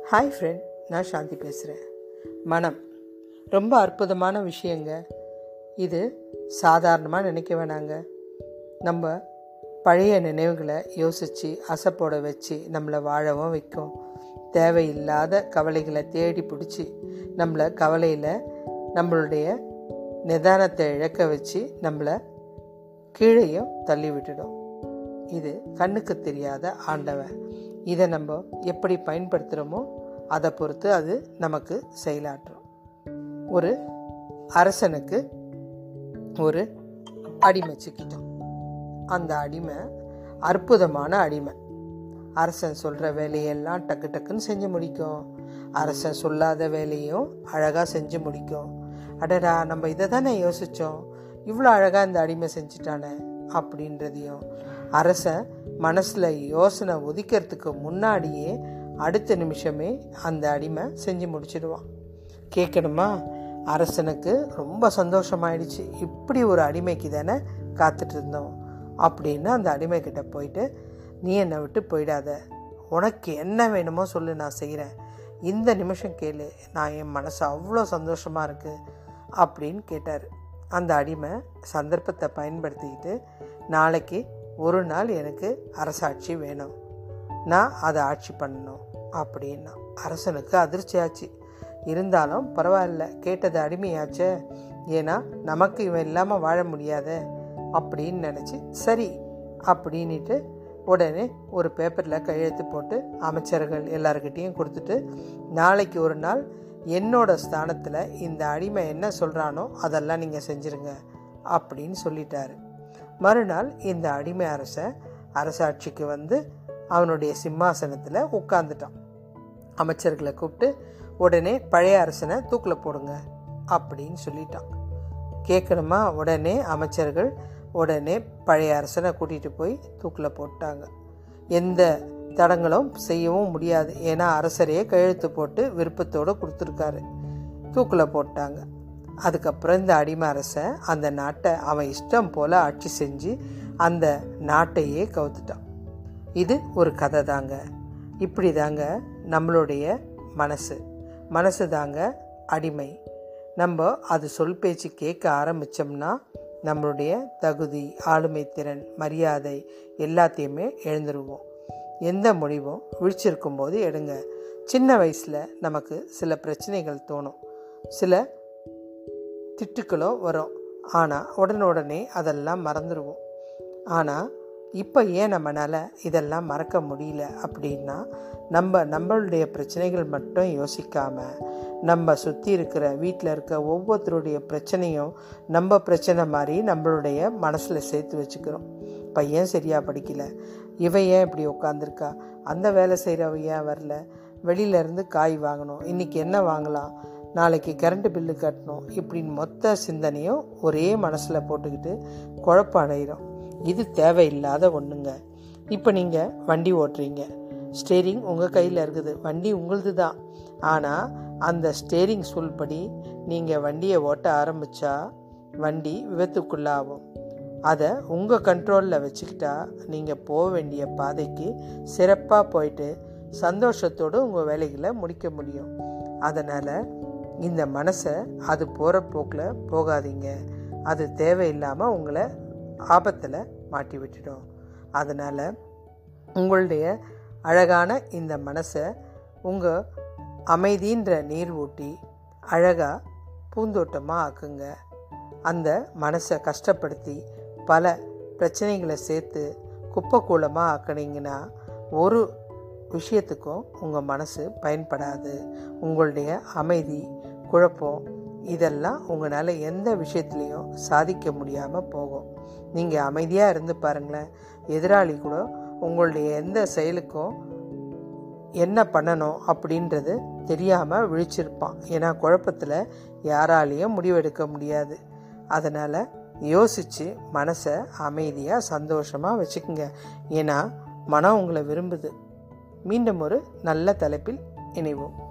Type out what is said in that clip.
hi friend நான் சாந்தி பேசுகிறேன் மனம் ரொம்ப அற்புதமான விஷயங்க இது சாதாரணமாக நினைக்க வேணாங்க நம்ம பழைய நினைவுகளை யோசித்து அசைப்போட வச்சு நம்மளை வாழவும் வைக்கும் தேவையில்லாத கவலைகளை தேடி பிடிச்சி நம்மளை கவலையில் நம்மளுடைய நிதானத்தை இழக்க வச்சு நம்மளை கீழேயும் தள்ளி விட்டுடும் இது கண்ணுக்கு தெரியாத ஆண்டவன் இதை நம்ம எப்படி பயன்படுத்துகிறோமோ அதை பொறுத்து அது நமக்கு செயலாற்றும் ஒரு அரசனுக்கு ஒரு அடிமை சிக்கிட்டோம் அந்த அடிமை அற்புதமான அடிமை அரசன் சொல்கிற வேலையெல்லாம் டக்கு டக்குன்னு செஞ்சு முடிக்கும் அரசன் சொல்லாத வேலையும் அழகாக செஞ்சு முடிக்கும் அடடா நம்ம இதை தானே யோசித்தோம் இவ்வளோ அழகாக இந்த அடிமை செஞ்சுட்டானே அப்படின்றதையும் அரசன் மனசில் யோசனை ஒதுக்கிறதுக்கு முன்னாடியே அடுத்த நிமிஷமே அந்த அடிமை செஞ்சு முடிச்சிடுவான் கேட்கணுமா அரசனுக்கு ரொம்ப சந்தோஷமாயிடுச்சு இப்படி ஒரு அடிமைக்கு தானே காத்துட்டு இருந்தோம் அப்படின்னு அந்த அடிமை கிட்ட போயிட்டு நீ என்னை விட்டு போயிடாத உனக்கு என்ன வேணுமோ சொல்லு நான் செய்கிறேன் இந்த நிமிஷம் கேளு நான் என் மனசு அவ்வளோ சந்தோஷமாக இருக்குது அப்படின்னு கேட்டார் அந்த அடிமை சந்தர்ப்பத்தை பயன்படுத்திக்கிட்டு நாளைக்கு ஒரு நாள் எனக்கு அரசாட்சி வேணும் நான் அதை ஆட்சி பண்ணணும் அப்படின்னா அரசனுக்கு அதிர்ச்சி ஆச்சு இருந்தாலும் பரவாயில்ல கேட்டது அடிமையாச்சே ஏன்னா நமக்கு இவன் இல்லாமல் வாழ முடியாத அப்படின்னு நினச்சி சரி அப்படின்ட்டு உடனே ஒரு பேப்பரில் கையெழுத்து போட்டு அமைச்சர்கள் எல்லாருக்கிட்டேயும் கொடுத்துட்டு நாளைக்கு ஒரு நாள் என்னோட ஸ்தானத்தில் இந்த அடிமை என்ன சொல்கிறானோ அதெல்லாம் நீங்கள் செஞ்சுருங்க அப்படின்னு சொல்லிட்டாரு மறுநாள் இந்த அடிமை அரசன் அரசாட்சிக்கு வந்து அவனுடைய சிம்மாசனத்தில் உட்காந்துட்டான் அமைச்சர்களை கூப்பிட்டு உடனே பழைய அரசனை தூக்கில் போடுங்க அப்படின்னு சொல்லிட்டான் கேட்கணுமா உடனே அமைச்சர்கள் உடனே பழைய அரசனை கூட்டிகிட்டு போய் தூக்கில் போட்டாங்க எந்த தடங்களும் செய்யவும் முடியாது ஏன்னா அரசரையே கையெழுத்து போட்டு விருப்பத்தோடு கொடுத்துருக்காரு தூக்கில் போட்டாங்க அதுக்கப்புறம் இந்த அடிமை அரசன் அந்த நாட்டை அவன் இஷ்டம் போல் ஆட்சி செஞ்சு அந்த நாட்டையே கவுத்துட்டான் இது ஒரு கதை தாங்க இப்படி தாங்க நம்மளுடைய மனசு மனசு தாங்க அடிமை நம்ம அது சொல் பேச்சு கேட்க ஆரம்பித்தோம்னா நம்மளுடைய தகுதி ஆளுமை திறன் மரியாதை எல்லாத்தையுமே எழுந்துருவோம் எந்த முடிவும் விழிச்சிருக்கும் போது எடுங்க சின்ன வயசில் நமக்கு சில பிரச்சனைகள் தோணும் சில திட்டுக்களோ வரும் ஆனால் உடனுடனே அதெல்லாம் மறந்துடுவோம் ஆனால் இப்போ ஏன் நம்மளால் இதெல்லாம் மறக்க முடியல அப்படின்னா நம்ம நம்மளுடைய பிரச்சனைகள் மட்டும் யோசிக்காமல் நம்ம சுற்றி இருக்கிற வீட்டில் இருக்க ஒவ்வொருத்தருடைய பிரச்சனையும் நம்ம பிரச்சனை மாதிரி நம்மளுடைய மனசில் சேர்த்து வச்சுக்கிறோம் பையன் சரியாக படிக்கல இவ ஏன் இப்படி உட்காந்துருக்கா அந்த வேலை செய்கிறவ ஏன் வரல வெளியிலேருந்து காய் வாங்கணும் இன்றைக்கி என்ன வாங்கலாம் நாளைக்கு கரண்ட்டு பில்லு கட்டணும் இப்படின்னு மொத்த சிந்தனையும் ஒரே மனசில் போட்டுக்கிட்டு குழப்பம் அடைகிறோம் இது தேவையில்லாத ஒன்றுங்க இப்போ நீங்கள் வண்டி ஓட்டுறீங்க ஸ்டேரிங் உங்கள் கையில் இருக்குது வண்டி உங்களுது தான் ஆனால் அந்த ஸ்டேரிங் சொல்படி நீங்கள் வண்டியை ஓட்ட ஆரம்பித்தா வண்டி விபத்துக்குள்ளாகும் அதை உங்கள் கண்ட்ரோலில் வச்சுக்கிட்டா நீங்கள் போக வேண்டிய பாதைக்கு சிறப்பாக போயிட்டு சந்தோஷத்தோடு உங்கள் வேலைகளை முடிக்க முடியும் அதனால் இந்த மனசை அது போகிற போக்கில் போகாதீங்க அது தேவையில்லாமல் உங்களை ஆபத்தில் மாட்டி விட்டுடும் அதனால் உங்களுடைய அழகான இந்த மனசை உங்கள் அமைதின்ற நீர் ஊட்டி அழகாக பூந்தோட்டமாக ஆக்குங்க அந்த மனசை கஷ்டப்படுத்தி பல பிரச்சனைகளை சேர்த்து குப்பை கூலமாக ஆக்கினீங்கன்னா ஒரு விஷயத்துக்கும் உங்கள் மனசு பயன்படாது உங்களுடைய அமைதி குழப்பம் இதெல்லாம் உங்களால் எந்த விஷயத்துலையும் சாதிக்க முடியாமல் போகும் நீங்கள் அமைதியாக இருந்து பாருங்களேன் எதிராளி கூட உங்களுடைய எந்த செயலுக்கும் என்ன பண்ணணும் அப்படின்றது தெரியாமல் விழிச்சிருப்பான் ஏன்னா குழப்பத்தில் யாராலையும் முடிவெடுக்க முடியாது அதனால் யோசித்து மனசை அமைதியாக சந்தோஷமாக வச்சுக்கோங்க ஏன்னா மனம் உங்களை விரும்புது மீண்டும் ஒரு நல்ல தலைப்பில் இணைவோம்